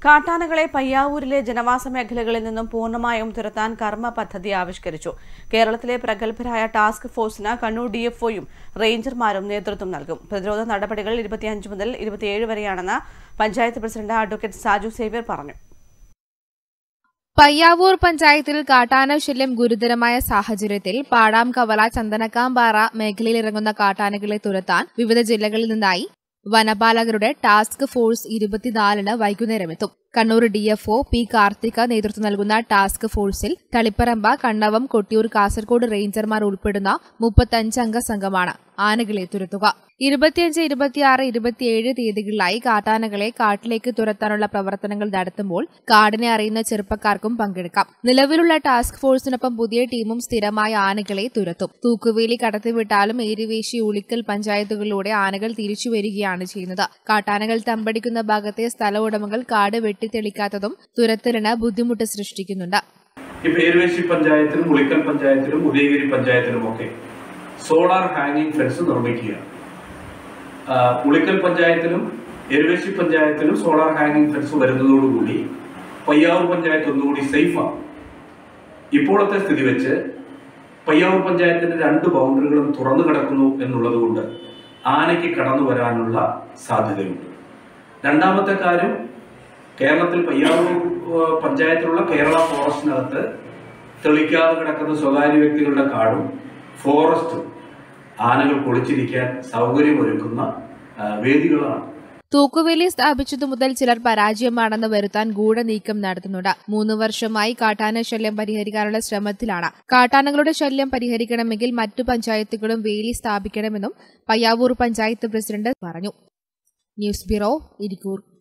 കാട്ടാനകളെ പയ്യാവൂരിലെ ജനവാസ മേഖലകളിൽ നിന്നും പൂർണ്ണമായും തുരത്താൻ കർമ്മ പദ്ധതി ആവിഷ്കരിച്ചു കേരളത്തിലെ പ്രഗത്ഭരായ ടാസ്ക് ഫോഴ്സിന് കണ്ണൂർ ഡിഎഫ്ഒയും റേഞ്ചർമാരും നേതൃത്വം നൽകും പ്രതിരോധ നടപടികൾ ഇരുപത്തിയഞ്ച് മുതൽ ഇരുപത്തിയേഴ് വരെയാണെന്ന് പഞ്ചായത്ത് പ്രസിഡന്റ് അഡ്വക്കേറ്റ് സാജു സേവ്യർ പറഞ്ഞു പയ്യാവൂർ പഞ്ചായത്തിൽ കാട്ടാന ശല്യം ഗുരുതരമായ സാഹചര്യത്തിൽ പാടാംകവല ചന്ദനക്കാമ്പാറ മേഖലയിലിറങ്ങുന്ന കാട്ടാനകളെ തുരത്താൻ വിവിധ ജില്ലകളിൽ നിന്നായി വനപാലകരുടെ ടാസ്ക് ഫോഴ്സ് ഇരുപത്തിനാലിന് വൈകുന്നേരം എത്തും കണ്ണൂർ ഡിഎഫ്ഒ പി കാർത്തിക നേതൃത്വം നൽകുന്ന ടാസ്ക് ഫോഴ്സിൽ തളിപ്പറമ്പ കണ്ണവം കൊട്ടിയൂർ കാസർഗോഡ് റേഞ്ചർമാർ ഉൾപ്പെടുന്ന മുപ്പത്തഞ്ചംഗ സംഘമാണ് ആനകളെ തുരത്തുക ഇരുപത്തിയഞ്ച് ഇരുപത്തിയാറ് ഇരുപത്തിയേഴ് തീയതികളിലായി കാട്ടാനകളെ കാട്ടിലേക്ക് തുരത്താനുള്ള പ്രവർത്തനങ്ങൾ നടത്തുമ്പോൾ കാടിനെ അറിയുന്ന ചെറുപ്പക്കാർക്കും പങ്കെടുക്കാം നിലവിലുള്ള ടാസ്ക് ഫോഴ്സിനൊപ്പം പുതിയ ടീമും സ്ഥിരമായ ആനകളെ തുരത്തും തൂക്കുവേലി കടത്തിവിട്ടാലും ഏരിവേശി ഉളിക്കൽ പഞ്ചായത്തുകളിലൂടെ ആനകൾ തിരിച്ചു വരികയാണ് ചെയ്യുന്നത് കാട്ടാനകൾ തമ്പടിക്കുന്ന ഭാഗത്തെ സ്ഥല ഉടമകൾ കാട് വെട്ടിത്തെളിക്കാത്തതും തുരത്തലിന് ബുദ്ധിമുട്ട് സൃഷ്ടിക്കുന്നുണ്ട് ഇപ്പൊ ഏരുവേശി പഞ്ചായത്തിലും ഉളിക്കൽ പഞ്ചായത്തിലും ഉദയഗിരി പഞ്ചായത്തിലും ഒക്കെ സോളാർ ഹാങ്ങിങ് ഫെൻസ് നിർമ്മിക്കുക ആ, ഉളിക്കൽ പഞ്ചായത്തിലും എരുവേശി പഞ്ചായത്തിലും സോളാർ ഹാങ്ങിങ് ഫെൻസ് വരുന്നതോടുകൂടി പയ്യാവൂർ പഞ്ചായത്ത് ഒന്നുകൂടി സേഫാണ് ഇപ്പോഴത്തെ സ്ഥിതി വെച്ച് പയ്യാവൂർ പഞ്ചായത്തിന്റെ രണ്ട് ബൗണ്ടറികളും തുറന്നു കിടക്കുന്നു എന്നുള്ളത് കൊണ്ട് ആനയ്ക്ക് കടന്നു വരാനുള്ള സാധ്യതയുണ്ട് രണ്ടാമത്തെ കാര്യം കേരളത്തിൽ പയ്യാവൂർ ഏഹ്, പഞ്ചായത്തിലുള്ള കേരള ഫോറസ്റ്റിനകത്ത് തെളിക്കാതെ കിടക്കുന്ന സ്വകാര്യ വ്യക്തികളുടെ കാടും ഫോറസ്റ്റും ആനകൾ പൊളിച്ചിരിക്കാൻ സൗകര്യമൊരുക്കുന്ന ആ, വേദികളാണ് തൂക്കുവേലി സ്ഥാപിച്ചതു മുതൽ ചിലർ പരാജയമാണെന്ന് വരുത്താൻ ഗൂഢനീക്കം നടത്തുന്നുണ്ട് മൂന്ന് വർഷമായി കാട്ടാന ശല്യം പരിഹരിക്കാനുള്ള ശ്രമത്തിലാണ് കാട്ടാനകളുടെ ശല്യം പരിഹരിക്കണമെങ്കിൽ മറ്റു പഞ്ചായത്തുകളും വേലി സ്ഥാപിക്കണമെന്നും പയ്യാവൂർ പഞ്ചായത്ത് പ്രസിഡന്റ് പറഞ്ഞു ന്യൂസ് ബ്യൂറോ ഇരിക്കൂർ